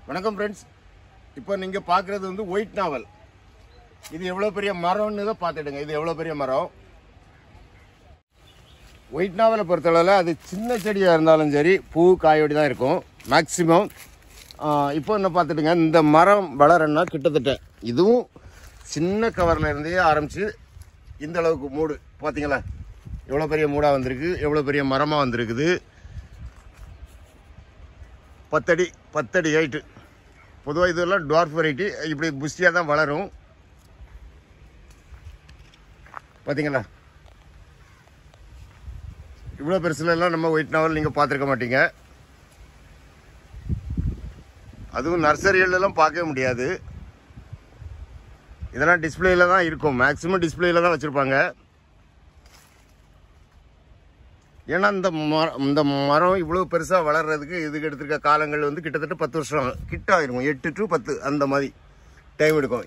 வணக்கம் ஃப்ரெண்ட்ஸ் இப்போ நீங்கள் பார்க்குறது வந்து ஒயிட் நாவல் இது எவ்வளோ பெரிய மரம்னு தான் பார்த்துடுங்க இது எவ்வளோ பெரிய மரம் ஒயிட் நாவலை பொறுத்தளவில் அது சின்ன செடியாக இருந்தாலும் சரி பூ காயோடி தான் இருக்கும் மேக்ஸிமம் இப்போ என்ன பார்த்துட்டுங்க இந்த மரம் வளரன்னா கிட்டத்தட்ட இதுவும் சின்ன கவரில் இருந்தே ஆரம்பித்து இந்த அளவுக்கு மூடு பார்த்தீங்களா எவ்வளோ பெரிய மூடாக வந்திருக்கு எவ்வளோ பெரிய மரமாக வந்திருக்குது பத்தடி பத்தடி ஹைட்டு பொதுவாக இதெல்லாம் டுவார்ஃப் வெரைட்டி இப்படி புஷ்டியாக தான் வளரும் பார்த்தீங்களா இவ்வளோ பெருசுலலாம் நம்ம ஒயிட் நாவல் நீங்கள் பார்த்துருக்க மாட்டீங்க அதுவும் நர்சரிகளெல்லாம் பார்க்கவே முடியாது இதெல்லாம் டிஸ்பிளேல தான் இருக்கும் மேக்ஸிமம் டிஸ்பிளேல தான் வச்சுருப்பாங்க ஏன்னா இந்த மரம் இந்த மரம் இவ்வளோ பெருசாக வளர்றதுக்கு இதுக்கு எடுத்திருக்க காலங்கள் வந்து கிட்டத்தட்ட பத்து வருஷம் கிட்ட ஆயிருக்கும் எட்டு டு பத்து அந்த மாதிரி டைம் எடுக்கும்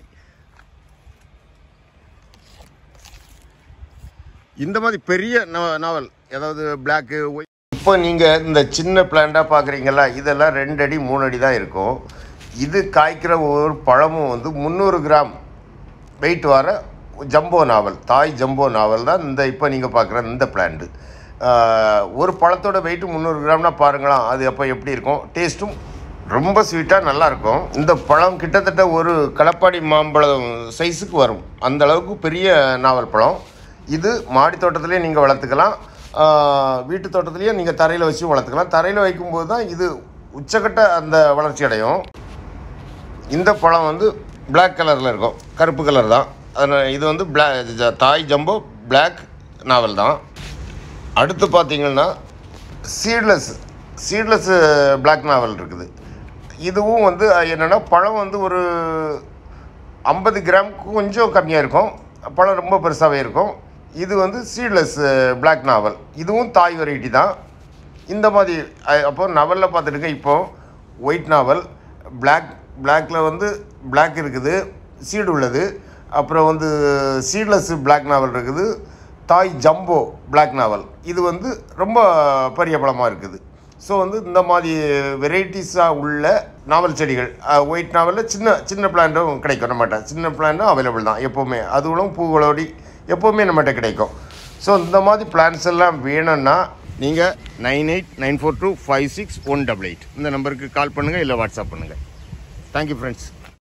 இந்த மாதிரி பெரிய நா- நாவல் ஏதாவது பிளாக்கு இப்போ நீங்கள் இந்த சின்ன பிளான்ட்டாக பார்க்குறீங்களா இதெல்லாம் ரெண்டு அடி மூணு அடி தான் இருக்கும் இது காய்க்கிற ஒரு பழமும் வந்து முந்நூறு கிராம் வெயிட் வர ஜம்போ நாவல் தாய் ஜம்போ நாவல் தான் இந்த இப்போ நீங்கள் பார்க்குற இந்த பிளான்ட்டு ஒரு பழத்தோட வெயிட்டு முந்நூறு கிராம்னா பாருங்களேன் அது அப்போ எப்படி இருக்கும் டேஸ்ட்டும் ரொம்ப ஸ்வீட்டாக நல்லாயிருக்கும் இந்த பழம் கிட்டத்தட்ட ஒரு களப்பாடி மாம்பழம் சைஸுக்கு வரும் அந்த அளவுக்கு பெரிய நாவல் பழம் இது மாடி தோட்டத்திலே நீங்கள் வளர்த்துக்கலாம் ஆஹ் வீட்டு தோட்டத்துலேயும் நீங்கள் தரையில் வச்சு வளர்த்துக்கலாம் தரையில் வைக்கும்போது தான் இது உச்சக்கட்ட அந்த வளர்ச்சி அடையும் இந்த பழம் வந்து Black கலரில் இருக்கும் கருப்பு கலர் தான் அதனால் இது வந்து பிளா ஜ- தாய் ஜம்போ Black நாவல் தான் அடுத்து பார்த்தீங்கன்னா சீட்லெஸ் சீட்லெஸ் Black நாவல் இருக்குது இதுவும் வந்து என்னென்னா பழம் வந்து ஒரு ஐம்பது கிராமுக்கு கொஞ்சம் கம்மியாக இருக்கும் பழம் ரொம்ப பெருசாகவே இருக்கும் இது வந்து சீட்லெஸ் Black நாவல் இதுவும் தாய் வெரைட்டி தான் இந்த மாதிரி அஹ், அப்போ நவலில் பார்த்துட்டுங்க இப்போ ஒயிட் நாவல் பிளாக் பிளாக்ல வந்து பிளாக் இருக்குது சீடு உள்ளது அப்புறம் வந்து சீட்லெஸ் Black நாவல் இருக்குது தாய் ஜம்போ Black நாவல் இது வந்து ரொம்ப பெரிய பழமாக இருக்குது ஸோ வந்து இந்த மாதிரி வெரைட்டிஸாக உள்ள நாவல் செடிகள் ஒயிட் நாவலில் சின்ன சின்ன பிளான்ட்டும் கிடைக்கும் நம்மகிட்ட சின்ன பிளான்ட்டும் அவைலபிள் தான் எப்போவுமே அதுகளும் பூகளோடி எப்போவுமே நம்மகிட்ட கிடைக்கும் ஸோ இந்த மாதிரி பிளான்ஸ் எல்லாம் வேணும்னா நீங்கள் nine eight nine four two five six one double eight இந்த நம்பருக்கு கால் பண்ணுங்கள் இல்லை வாட்ஸ்அப் பண்ணுங்கள் தேங்க்யூ ஃப்ரெண்ட்ஸ்